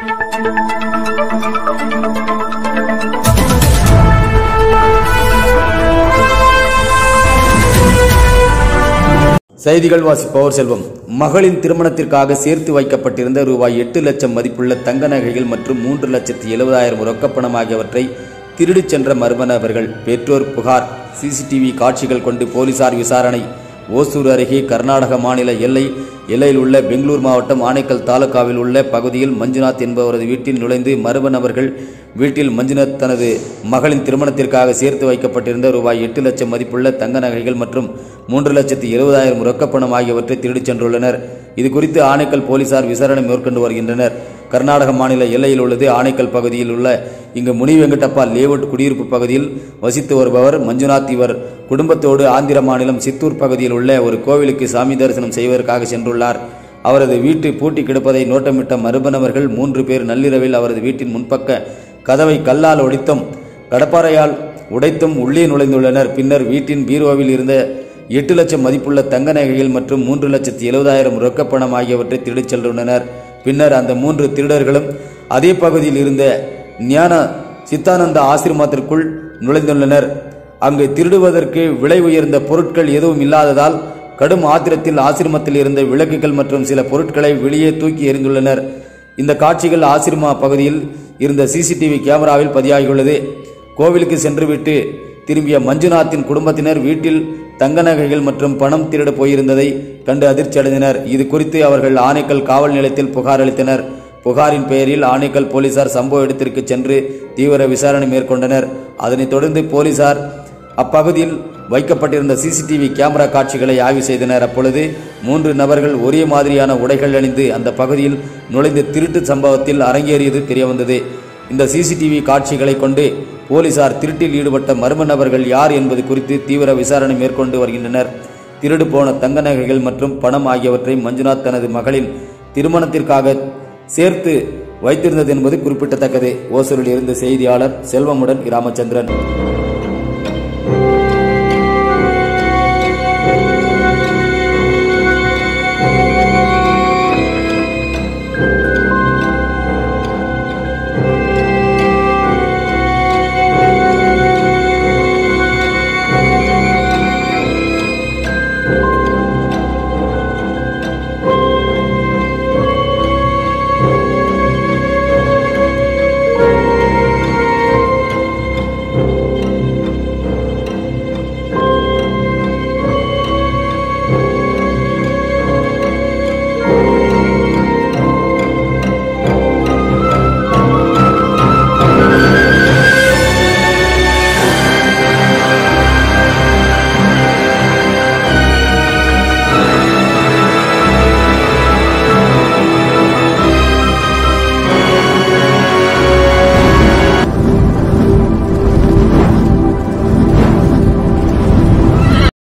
செய்திகள் வாசிப்பவர் செல்வம் மகளின் திருமணத்திற்காக சேர்த்து வைக்கப்பட்டிருந்த ரூபாய் எட்டு லட்சம் மதிப்புள்ள தங்க நகைகள் மற்றும் மூன்று லட்சத்தி எழுபதாயிரம் ரொக்கப்பணம் ஆகியவற்றை திருடிச் சென்ற மர்ம நபர்கள் பெற்றோர் புகார் சிசிடிவி காட்சிகள் கொண்டு போலீசார் விசாரணை ஓசூர் அருகே கர்நாடக மாநில எல்லை எல்லையில் உள்ள பெங்களூர் மாவட்டம் ஆனைக்கல் தாலுகாவில் உள்ள பகுதியில் மஞ்சுநாத் என்பவரது வீட்டில் நுழைந்து மர்ம நபர்கள் வீட்டில் மஞ்சுநாத் தனது மகளின் திருமணத்திற்காக சேர்த்து வைக்கப்பட்டிருந்த ரூபாய் எட்டு லட்சம் மதிப்புள்ள தங்க நகைகள் மற்றும் மூன்று லட்சத்தி எழுபதாயிரம் ரொக்கப்பணம் ஆகியவற்றை திருடிச் சென்றுள்ளனர் இது குறித்து ஆனைக்கல் போலீசார் விசாரணை மேற்கொண்டு வருகின்றனர் கர்நாடக மாநில எல்லையில் உள்ளது ஆனைக்கல் பகுதியில் உள்ள இங்கு முனி வெங்கடப்பா லேவுட் குடியிருப்பு பகுதியில் வசித்து வருபவர் மஞ்சுநாத் இவர் குடும்பத்தோடு ஆந்திர மாநிலம் சித்தூர் பகுதியில் உள்ள ஒரு கோவிலுக்கு சாமி தரிசனம் செய்வதற்காக சென்றுள்ளார் அவரது வீட்டு பூட்டி கிடப்பதை நோட்டமிட்ட மர்மநபர்கள் மூன்று பேர் நள்ளிரவில் அவரது வீட்டின் முன்பக்க கதவை கல்லால் ஒடித்தும் கடப்பாறையால் உடைத்தும் உள்ளே நுழைந்துள்ளனர் பின்னர் வீட்டின் பீரோவில் இருந்த எட்டு லட்சம் மதிப்புள்ள தங்க நகைகள் மற்றும் மூன்று லட்சத்தி எழுபதாயிரம் ரொக்கப்பணம் ஆகியவற்றை திருடிச் சென்றுள்ளனர் பின்னர் அந்த மூன்று திருடர்களும் அதே பகுதியில் இருந்த ஞான சித்தானந்த ஆசிரமத்திற்குள் நுழைந்துள்ளனர் அங்கு திருடுவதற்கு விலை உயர்ந்த பொருட்கள் எதுவும் இல்லாததால் கடும் ஆத்திரத்தில் ஆசிரமத்தில் இருந்த விளக்குகள் மற்றும் சில பொருட்களை வெளியே தூக்கி எறிந்துள்ளனர் இந்த காட்சிகள் ஆசிரம பகுதியில் இருந்த சிசிடிவி கேமராவில் பதிவாகியுள்ளது கோவிலுக்கு சென்றுவிட்டு திரும்பிய மஞ்சுநாத்தின் குடும்பத்தினர் வீட்டில் தங்க நகைகள் மற்றும் பணம் திருட போயிருந்ததை கண்டு அதிர்ச்சி அடைந்தனர் இது குறித்து அவர்கள் ஆனைக்கல் காவல் நிலையத்தில் புகார் அளித்தனர் புகாரின் பெயரில் ஆனைக்கல் போலீசார் சம்பவ இடத்திற்கு சென்று தீவிர விசாரணை மேற்கொண்டனர் அதனைத் தொடர்ந்து போலீசார் அப்பகுதியில் வைக்கப்பட்டிருந்த சிசிடிவி கேமரா காட்சிகளை ஆய்வு செய்தனர் அப்பொழுது மூன்று நபர்கள் ஒரே மாதிரியான உடைகள் அணிந்து அந்த பகுதியில் நுழைந்து திருட்டு சம்பவத்தில் அரங்கேறியது தெரியவந்தது இந்த சிசிடிவி காட்சிகளை கொண்டு போலீசார் திருட்டில் ஈடுபட்ட மர்ம நபர்கள் யார் என்பது குறித்து தீவிர விசாரணை மேற்கொண்டு வருகின்றனர் திருடு போன தங்க நகைகள் மற்றும் பணம் ஆகியவற்றை மஞ்சுநாத் தனது மகளின் திருமணத்திற்காக சேர்த்து வைத்திருந்தது என்பது குறிப்பிடத்தக்கது ஓசூரில் இருந்து செய்தியாளர் செல்வமுடன் ராமச்சந்திரன்